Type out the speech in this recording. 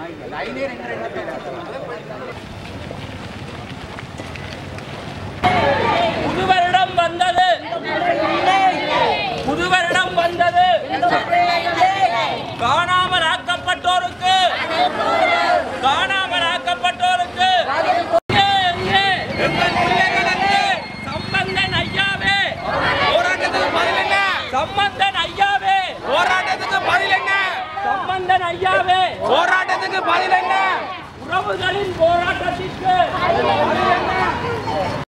புது வருடம் வந்தது புது வருடம் வந்தது காணாமல் ஆக்கப்பட்டோருக்கு காணாமல் ஆக்கப்பட்டோருக்கு எங்கே, எங்கே? எங்கள் பிள்ளைகளுக்கு சம்பந்தன் ஐயாவே போராட்டத்துக்கு பதில் என்ன சம்பந்தன் ஐயாவே போராட்டத்துக்கு பதில் என்ன சம்பந்தன் ஐயாவே போராட்டத்துக்கு பதில் என்ன உறவுகளின் போராட்டத்திற்கு